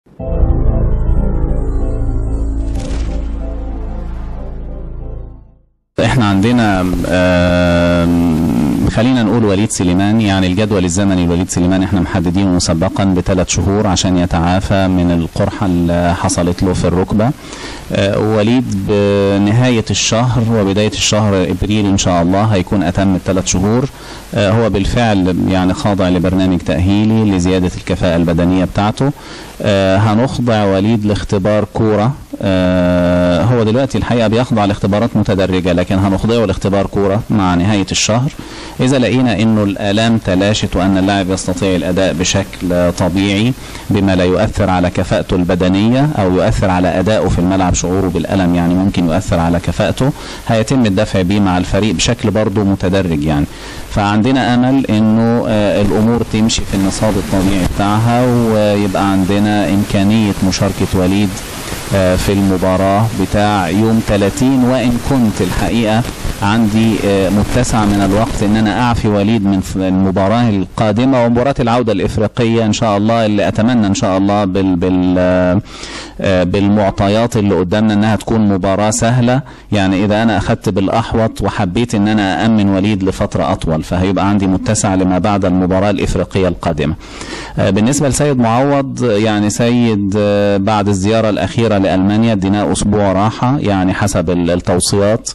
احنا عندنا آم، خلينا نقول وليد سليمان يعني الجدول الزمني لوليد سليمان احنا محددينه مسبقا بثلاث شهور عشان يتعافى من القرحة اللي حصلت له في الركبة آه، وليد بنهاية الشهر وبداية الشهر ابريل ان شاء الله هيكون اتم الثلاث شهور آه، هو بالفعل يعني خاضع لبرنامج تأهيلي لزيادة الكفاءة البدنية بتاعته آه، هنخضع وليد لاختبار كورة آه، هو دلوقتي الحقيقة بيخضع لاختبارات متدرجة لكن هنخضعه لاختبار كورة مع نهاية الشهر إذا لقينا إنه الآلام تلاشت وأن اللاعب يستطيع الأداء بشكل طبيعي بما لا يؤثر على كفاءته البدنية أو يؤثر على أدائه في الملعب شعوره بالألم يعني ممكن يؤثر على كفاءته هيتم الدفع بيه مع الفريق بشكل برضه متدرج يعني فعندنا أمل إنه آه، الأمور تمشي في النصاب الطبيعي بتاعها ويبقى عندنا إمكانية مشاركة وليد آه، في المباراة بتاع يوم 30 وإن كنت الحقيقة عندي آه، متسع من الوقت ان انا اعفي وليد من ف- المباراة القادمة ومباراة العودة الافريقية ان شاء الله اللي اتمنى ان شاء الله بال بال آه، آه، بالمعطيات اللي قدامنا انها تكون مباراة سهلة يعني اذا انا اخدت بالاحوط وحبيت ان انا اامن وليد لفترة اطول فهيبقى عندي متسع لما بعد المباراة الافريقية القادمة آه، بالنسبة لسيد معوض يعني سيد آه، بعد الزيارة الأخيرة لألمانيا اديناه أسبوع راحة يعني حسب ال- التوصيات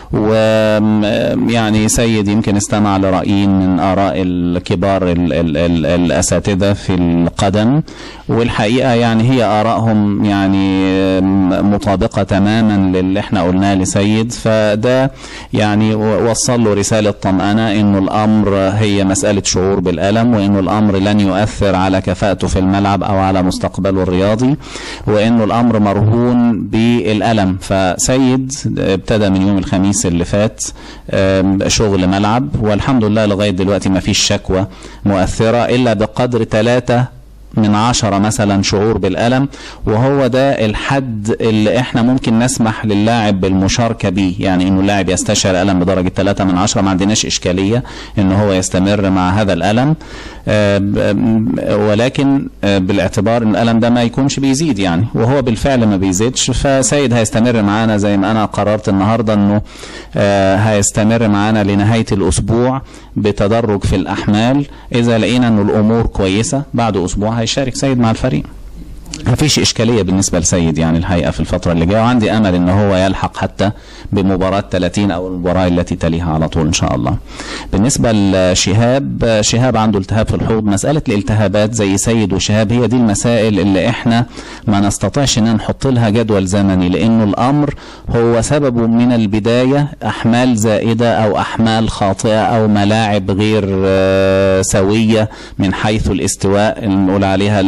ويعني سيد يمكن استمع لرأيين من آراء الكبار ال ال ال الأساتذة في القدم والحقيقة يعني هي آرائهم يعني آم، مطابقة تماما للي احنا قلناه لسيد فده يعني و- وصل له رسالة طمأنة انه الامر هي مسألة شعور بالألم وانه الامر لن يؤثر على كفاءته في الملعب او على مستقبله الرياضي وانه الامر مرهون بالألم فسيد ابتدى من يوم الخميس اللي فات آم، شغل ملعب والحمد لله لغاية دلوقتي ما فيش شكوى مؤثرة الا بقدر ثلاثة من عشرة مثلا شعور بالألم وهو ده الحد اللي احنا ممكن نسمح للاعب بالمشاركة بيه يعني انه اللاعب يستشعر ألم بدرجة ثلاثة من عشرة ما عندناش إشكالية ان هو يستمر مع هذا الألم آه، ب- ولكن آه، بالاعتبار ان الألم ده ما يكونش بيزيد يعني وهو بالفعل ما بيزيدش فسيد هيستمر معانا زي ما انا قررت النهاردة انه آه، هيستمر معانا لنهاية الأسبوع بتدرج في الأحمال إذا لقينا انه الأمور كويسة بعد أسبوع هيشارك سيد مع الفريق ما فيش إشكالية بالنسبة لسيد يعني الحقيقة في الفترة اللي جاية وعندي أمل إن هو يلحق حتى بمباراة 30 أو المباراة التي تليها على طول إن شاء الله. بالنسبة لشهاب شهاب عنده التهاب في الحوض مسألة الالتهابات زي سيد وشهاب هي دي المسائل اللي إحنا ما نستطيعش إن نحط لها جدول زمني لأنه الأمر هو سببه من البداية أحمال زائدة أو أحمال خاطئة أو ملاعب غير آه، سوية من حيث الاستواء اللي نقول عليها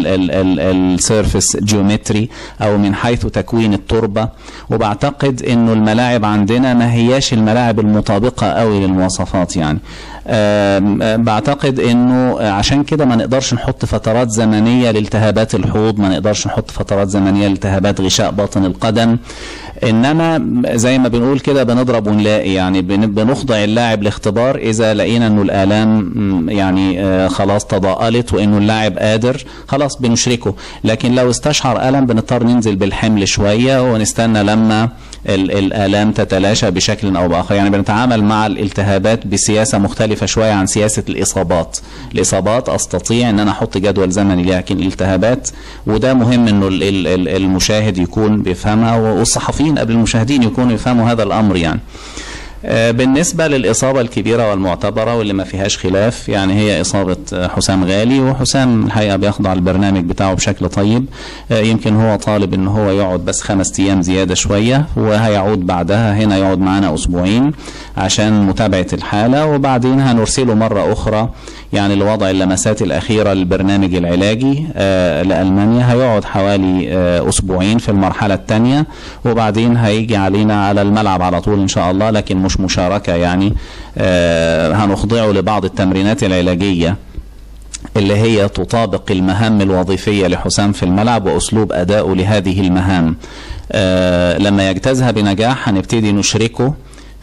السيرفس جيومتري او من حيث تكوين التربه وبعتقد انه الملاعب عندنا ما هياش الملاعب المطابقه قوي للمواصفات يعني آم، آم، بعتقد انه عشان كده ما نقدرش نحط فترات زمنيه لالتهابات الحوض ما نقدرش نحط فترات زمنيه لالتهابات غشاء باطن القدم انما زي ما بنقول كده بنضرب ونلاقي يعني بن- بنخضع اللاعب لاختبار اذا لقينا انه الالام مم، يعني آه، خلاص تضاءلت وانه اللاعب قادر خلاص بنشركه لكن لو استشعر الم بنضطر ننزل بالحمل شويه ونستنى لما ال- الالام تتلاشى بشكل او باخر يعني بنتعامل مع الالتهابات بسياسه مختلفه شويه عن سياسه الاصابات الاصابات استطيع ان انا احط جدول زمني ليها لكن الالتهابات وده مهم انه ال- ال- ال- المشاهد يكون بيفهمها والصحفيين قبل المشاهدين يكونوا يفهموا هذا الامر يعني آه، بالنسبة للإصابة الكبيرة والمعتبرة واللي ما فيهاش خلاف يعني هي إصابة آه، حسام غالي وحسام الحقيقة بيخضع البرنامج بتاعه بشكل طيب آه، يمكن هو طالب إن هو يقعد بس خمس أيام زيادة شوية وهيعود بعدها هنا يقعد معانا أسبوعين عشان متابعة الحالة وبعدين هنرسله مرة أخرى يعني لوضع اللمسات الأخيرة للبرنامج العلاجي آه، لألمانيا هيقعد حوالي آه، أسبوعين في المرحلة الثانية وبعدين هيجي علينا على الملعب على طول إن شاء الله لكن مش مشاركة يعني آه، هنخضعه لبعض التمرينات العلاجية اللي هي تطابق المهام الوظيفية لحسام في الملعب وأسلوب أدائه لهذه المهام آه، لما يجتازها بنجاح هنبتدي نشركه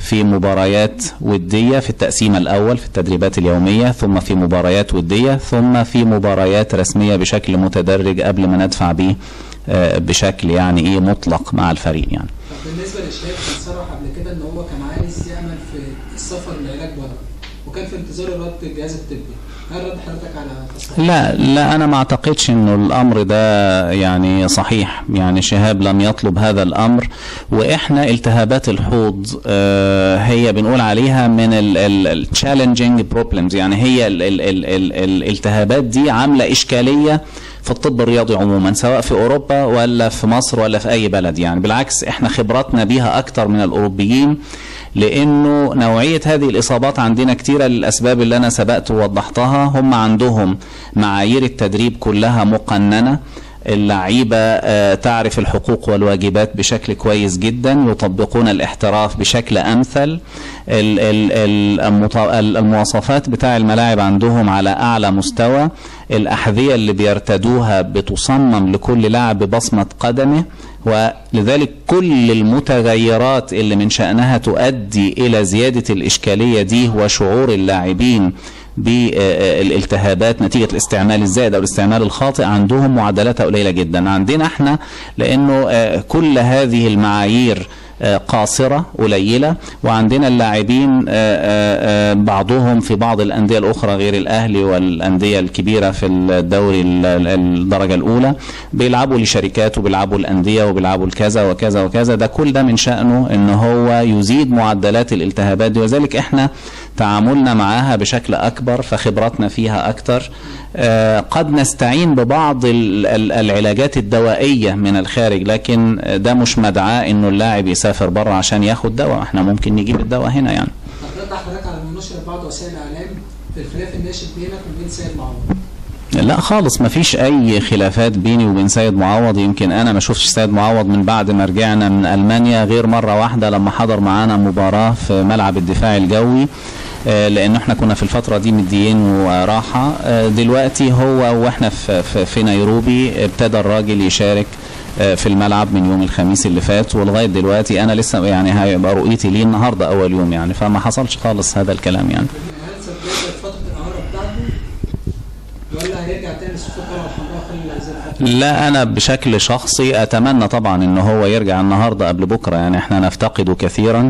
في مباريات ودية في التقسيم الأول في التدريبات اليومية ثم في مباريات ودية ثم في مباريات رسمية بشكل متدرج قبل ما ندفع به آه، بشكل يعني ايه مطلق مع الفريق يعني طب بالنسبه للشباب كان صرح قبل كده ان هو كان عايز يعمل في السفر للعلاج بره وكان في انتظار رد الجهاز الطبي هل رد حضرتك على تصريح لا لا انا ما اعتقدش انه الامر ده يعني صحيح يعني شهاب لم يطلب هذا الامر واحنا التهابات الحوض آه، هي بنقول عليها من التشالنجينج بروبلمز يعني هي ال- ال- ال- ال- الالتهابات دي عامله اشكاليه في الطب الرياضي عموما سواء في اوروبا ولا في مصر ولا في اي بلد يعني بالعكس احنا خبراتنا بيها اكتر من الاوروبيين لانه نوعيه هذه الاصابات عندنا كتيره للاسباب اللي انا سبقت ووضحتها هم عندهم معايير التدريب كلها مقننه اللعيبة آه، تعرف الحقوق والواجبات بشكل كويس جدا يطبقون الاحتراف بشكل أمثل ال- ال- ال- المط- ال- المواصفات بتاع الملاعب عندهم على أعلى مستوى الأحذية اللي بيرتدوها بتصمم لكل لاعب ببصمة قدمه ولذلك كل المتغيرات اللي من شأنها تؤدي إلى زيادة الإشكالية دي وشعور اللاعبين بالالتهابات نتيجة الاستعمال الزائد أو الاستعمال الخاطئ عندهم معدلاتها قليلة جدا عندنا احنا لأنه آه، كل هذه المعايير آه، قاصرة قليلة وعندنا اللاعبين آه، آه، آه، بعضهم في بعض الأندية الأخرى غير الأهلي والأندية الكبيرة في الدوري ال- ال- الدرجة الأولى بيلعبوا لشركات وبيلعبوا الأندية وبيلعبوا الكذا وكذا وكذا ده كل ده من شأنه إن هو يزيد معدلات الالتهابات دي وذلك إحنا تعاملنا معاها بشكل أكبر فخبرتنا فيها أكتر آه، قد نستعين ببعض ال- ال- العلاجات الدوائية من الخارج لكن ده مش مدعاة إنه اللاعب يسافر بره عشان ياخد دواء احنا ممكن نجيب الدواء هنا يعني طب رد حضرتك على ما نشر بعض وسائل الاعلام في الخلاف الناشئ بينك وبين سيد معوض لا خالص ما فيش اي خلافات بيني وبين سيد معوض يمكن انا ما شفتش سيد معوض من بعد ما رجعنا من المانيا غير مره واحده لما حضر معانا مباراه في ملعب الدفاع الجوي آه، لان احنا كنا في الفتره دي مديين وراحه آه، دلوقتي هو واحنا في, في, في نيروبي ابتدى الراجل يشارك آه، في الملعب من يوم الخميس اللي فات ولغايه دلوقتي انا لسه يعني هيبقى رؤيتي ليه النهارده اول يوم يعني فما حصلش خالص هذا الكلام يعني هل ستبدأ فتره الاعاره بتاعته ولا هيرجع تاني لصفوف الكره الحمراء خلال هذه الفتره؟ لا انا بشكل شخصي اتمنى طبعا ان هو يرجع النهارده قبل بكره يعني احنا نفتقده كثيرا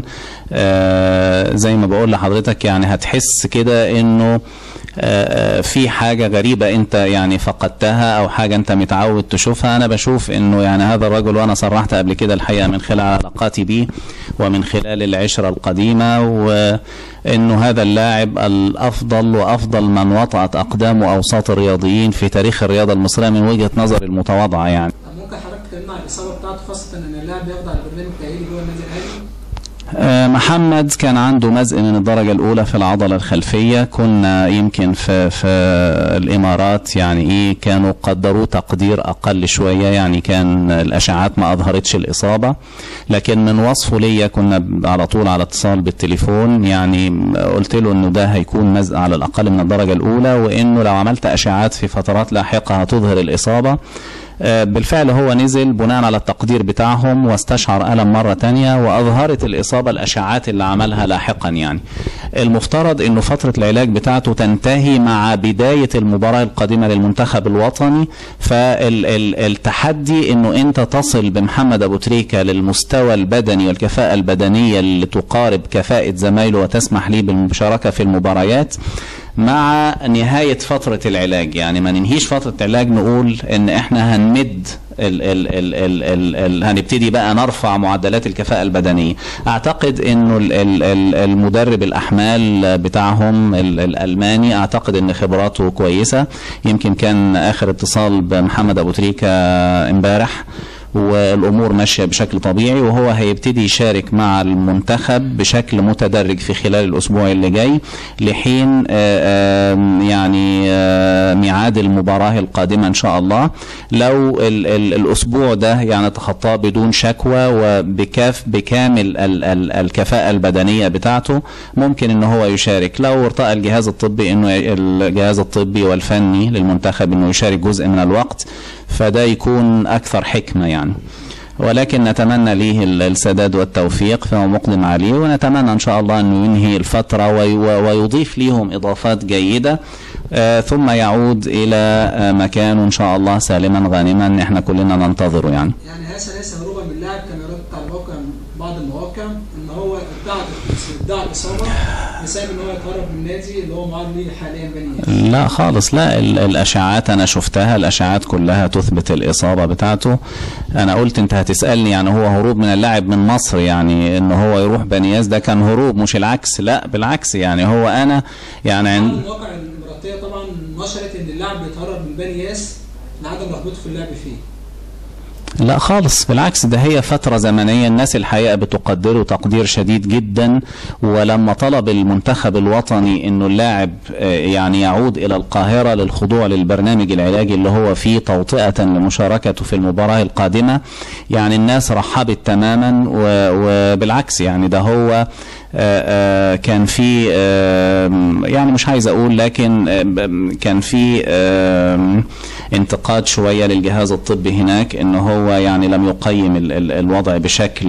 آه زي ما بقول لحضرتك يعني هتحس كده انه آه، في حاجة غريبة انت يعني فقدتها او حاجة انت متعود تشوفها انا بشوف انه يعني هذا الرجل وانا صرحت قبل كده الحقيقة من خلال علاقاتي بيه ومن خلال العشرة القديمة وانه هذا اللاعب الافضل وافضل من وطأت اقدامه اوساط الرياضيين في تاريخ الرياضة المصرية من وجهة نظري المتواضعة يعني طب ممكن حضرتك تكلمنا عن الاصابه بتاعته خاصه ان اللاعب بيخضع لبرنامج تاهيلي جوه النادي الاهلي آه، محمد كان عنده مزق من الدرجة الأولى في العضلة الخلفية كنا يمكن في, في الإمارات يعني إيه كانوا قدروا تقدير أقل شوية يعني كان الأشعات ما أظهرتش الإصابة لكن من وصفه ليا كنا على طول على اتصال بالتليفون يعني قلت له إنه ده هيكون مزق على الأقل من الدرجة الأولى وإنه لو عملت أشعات في فترات لاحقة هتظهر الإصابة آه، بالفعل هو نزل بناء على التقدير بتاعهم واستشعر ألم مرة تانية وأظهرت الإصابة الأشعات اللي عملها لاحقا يعني المفترض أنه فترة العلاج بتاعته تنتهي مع بداية المباراة القادمة للمنتخب الوطني فالتحدي أنه أنت تصل بمحمد أبو تريكة للمستوى البدني والكفاءة البدنية اللي تقارب كفاءة زمايله وتسمح ليه بالمشاركة في المباريات مع نهاية فترة العلاج يعني ما ننهيش فترة العلاج نقول ان احنا هنمد ال ال ال ال ال ال هنبتدي بقى نرفع معدلات الكفاءة البدنية اعتقد انه ال ال ال المدرب الاحمال بتاعهم ال الالماني اعتقد ان خبراته كويسة يمكن كان اخر اتصال بمحمد ابو تريكة امبارح والامور ماشيه بشكل طبيعي وهو هيبتدي يشارك مع المنتخب بشكل متدرج في خلال الاسبوع اللي جاي لحين آه، آه، يعني آه، ميعاد المباراه القادمه ان شاء الله لو ال ال الاسبوع ده يعني تخطاه بدون شكوى وبكاف بكامل ال ال الكفاءه البدنيه بتاعته ممكن ان هو يشارك لو ارتأى الجهاز الطبي انه الجهاز الطبي والفني للمنتخب انه يشارك جزء من الوقت فده يكون اكثر حكمه يعني ولكن نتمنى ليه ال- السداد والتوفيق فهو مقدم عليه ونتمنى ان شاء الله انه ينهي الفتره وي- ويضيف ليهم اضافات جيده آه، ثم يعود الى آه، مكانه ان شاء الله سالما غانما احنا كلنا ننتظره يعني يعني هذا ليس هروبا من اللاعب كما يرد على موقع بعض المواقع ان هو ادعى ادعى الاصابه بسبب ان هو يتهرب من النادي اللي هو معاه ليه حاليا بني لا خالص لا ال- الاشعاعات انا شفتها الاشعاعات كلها تثبت الاصابه بتاعته انا قلت انت هتسالني يعني هو هروب من اللاعب من مصر يعني ان هو يروح بنياس ده كان هروب مش العكس لا بالعكس يعني هو انا يعني بعض عند المواقع الاماراتيه طبعا نشرت ان اللاعب بيتهرب من بني ياس لعدم رغبته في اللعب فيه لا خالص بالعكس ده هي فترة زمنية الناس الحقيقة بتقدره تقدير شديد جدا ولما طلب المنتخب الوطني انه اللاعب آه، يعني يعود الى القاهرة للخضوع للبرنامج العلاجي اللي هو فيه توطئة لمشاركته في المباراة القادمة يعني الناس رحبت تماما و- وبالعكس يعني ده هو آه، آه، كان في آه، يعني مش عايز اقول لكن آه، كان في آه، انتقاد شويه للجهاز الطبي هناك ان هو يعني لم يقيم ال- ال- الوضع بشكل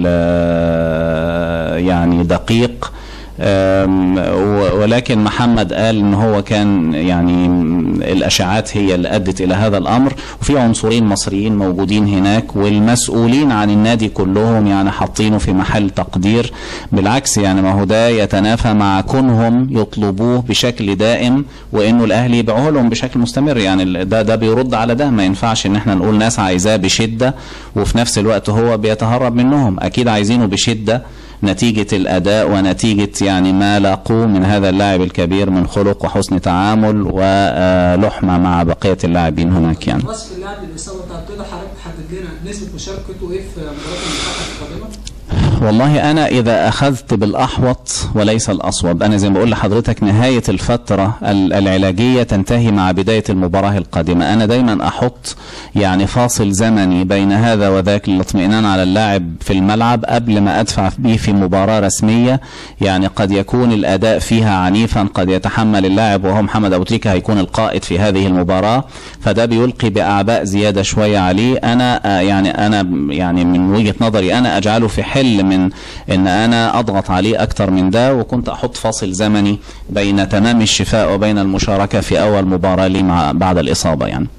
آه، يعني دقيق آم، و- ولكن محمد قال ان هو كان يعني الاشعاعات هي اللي ادت الى هذا الامر وفي عنصرين مصريين موجودين هناك والمسؤولين عن النادي كلهم يعني حاطينه في محل تقدير بالعكس يعني ما هو ده يتنافى مع كونهم يطلبوه بشكل دائم وانه الاهلي يبيعوه لهم بشكل مستمر يعني ال- ده ده بيرد على ده ما ينفعش ان احنا نقول ناس عايزاه بشده وفي نفس الوقت هو بيتهرب منهم اكيد عايزينه بشده نتيجة الأداء ونتيجة يعني ما لاقوه من هذا اللاعب الكبير من خلق وحسن تعامل ولحمة مع بقية اللاعبين هناك يعني وصف اللاعب للاصابه بتاعته تقدر حضرتك تحدد لنا نسبه مشاركته ايه في مباراه المنتخب القادمه؟ والله أنا إذا أخذت بالأحوط وليس الأصوب أنا زي ما بقول لحضرتك نهاية الفترة ال- العلاجية تنتهي مع بداية المباراة القادمة أنا دايما أحط يعني فاصل زمني بين هذا وذاك للاطمئنان على اللاعب في الملعب قبل ما أدفع به في مباراة رسمية يعني قد يكون الأداء فيها عنيفا قد يتحمل اللاعب وهو محمد أبو تريكة هيكون القائد في هذه المباراة فده بيلقي بأعباء زيادة شوية عليه أنا آه، يعني أنا يعني من وجهة نظري أنا أجعله في حل من ان انا اضغط عليه اكتر من ده وكنت احط فاصل زمني بين تمام الشفاء وبين المشاركه في اول مباراه لي مع بعد الاصابه يعني